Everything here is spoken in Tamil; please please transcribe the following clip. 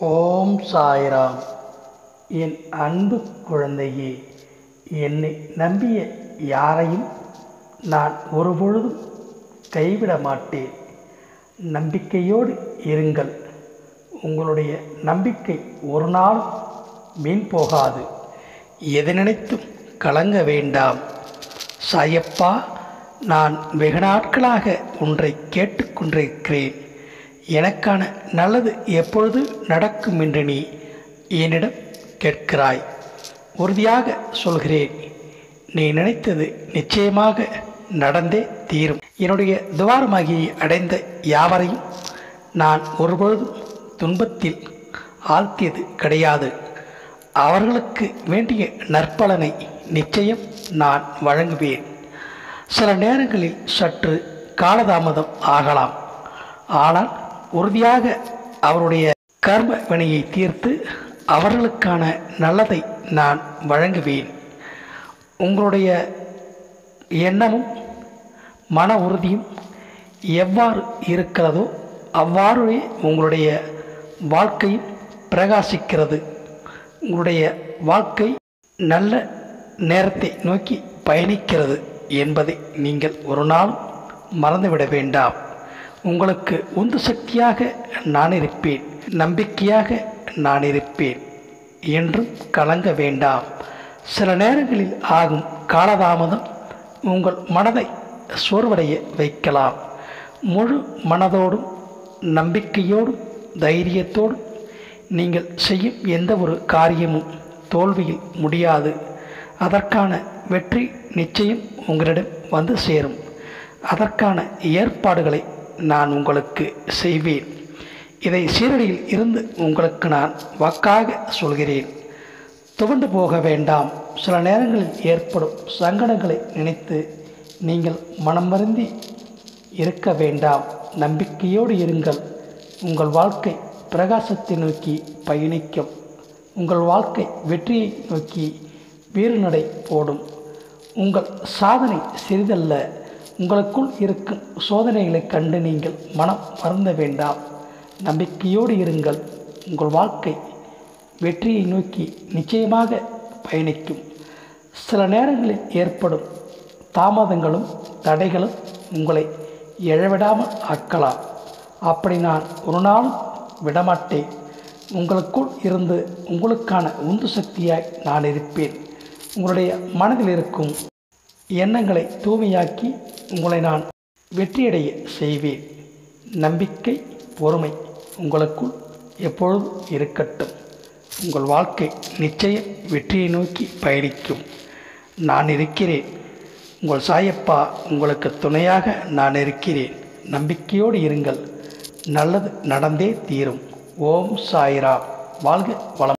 ஓம் சாய்ராம் என் அன்பு குழந்தையே என்னை நம்பிய யாரையும் நான் ஒருபொழுதும் கைவிட மாட்டேன் நம்பிக்கையோடு இருங்கள் உங்களுடைய நம்பிக்கை ஒரு நாளும் வீண் போகாது எதை நினைத்தும் கலங்க வேண்டாம் சாயப்பா நான் வெகு நாட்களாக ஒன்றை கேட்டுக்கொண்டிருக்கிறேன் எனக்கான நல்லது எப்பொழுது நடக்கும் என்று நீ என்னிடம் கேட்கிறாய் உறுதியாக சொல்கிறேன் நீ நினைத்தது நிச்சயமாக நடந்தே தீரும் என்னுடைய துவாரமாகியை அடைந்த யாவரையும் நான் ஒருபொழுதும் துன்பத்தில் ஆழ்த்தியது கிடையாது அவர்களுக்கு வேண்டிய நற்பலனை நிச்சயம் நான் வழங்குவேன் சில நேரங்களில் சற்று காலதாமதம் ஆகலாம் ஆனால் உறுதியாக அவருடைய கர்ம வினையை தீர்த்து அவர்களுக்கான நல்லதை நான் வழங்குவேன் உங்களுடைய எண்ணமும் மன உறுதியும் எவ்வாறு இருக்கிறதோ அவ்வாறே உங்களுடைய வாழ்க்கையும் பிரகாசிக்கிறது உங்களுடைய வாழ்க்கை நல்ல நேரத்தை நோக்கி பயணிக்கிறது என்பதை நீங்கள் ஒரு நாளும் மறந்துவிட வேண்டாம் உங்களுக்கு உந்து சக்தியாக நான் இருப்பேன் நம்பிக்கையாக நான் இருப்பேன் என்றும் கலங்க வேண்டாம் சில நேரங்களில் ஆகும் காலதாமதம் உங்கள் மனதை சோர்வடைய வைக்கலாம் முழு மனதோடும் நம்பிக்கையோடும் தைரியத்தோடும் நீங்கள் செய்யும் எந்த ஒரு காரியமும் தோல்வியில் முடியாது அதற்கான வெற்றி நிச்சயம் உங்களிடம் வந்து சேரும் அதற்கான ஏற்பாடுகளை நான் உங்களுக்கு செய்வேன் இதை சீரடியில் இருந்து உங்களுக்கு நான் வாக்காக சொல்கிறேன் துவண்டு போக வேண்டாம் சில நேரங்களில் ஏற்படும் சங்கடங்களை நினைத்து நீங்கள் மனம் வருந்தி இருக்க வேண்டாம் நம்பிக்கையோடு இருங்கள் உங்கள் வாழ்க்கை பிரகாசத்தை நோக்கி பயணிக்கும் உங்கள் வாழ்க்கை வெற்றியை நோக்கி வீறுநடை போடும் உங்கள் சாதனை சிறிதல்ல உங்களுக்குள் இருக்கும் சோதனைகளைக் கண்டு நீங்கள் மனம் வருந்த வேண்டாம் நம்பிக்கையோடு இருங்கள் உங்கள் வாழ்க்கை வெற்றியை நோக்கி நிச்சயமாக பயணிக்கும் சில நேரங்களில் ஏற்படும் தாமதங்களும் தடைகளும் உங்களை எழவிடாமல் ஆக்கலாம் அப்படி நான் ஒரு நாளும் விடமாட்டேன் உங்களுக்குள் இருந்து உங்களுக்கான உந்து சக்தியாய் நான் இருப்பேன் உங்களுடைய மனதில் இருக்கும் எண்ணங்களை தூய்மையாக்கி உங்களை நான் வெற்றியடைய செய்வேன் நம்பிக்கை பொறுமை உங்களுக்குள் எப்பொழுதும் இருக்கட்டும் உங்கள் வாழ்க்கை நிச்சயம் வெற்றியை நோக்கி பயணிக்கும் நான் இருக்கிறேன் உங்கள் சாயப்பா உங்களுக்கு துணையாக நான் இருக்கிறேன் நம்பிக்கையோடு இருங்கள் நல்லது நடந்தே தீரும் ஓம் சாய்ராம் வாழ்க வளம்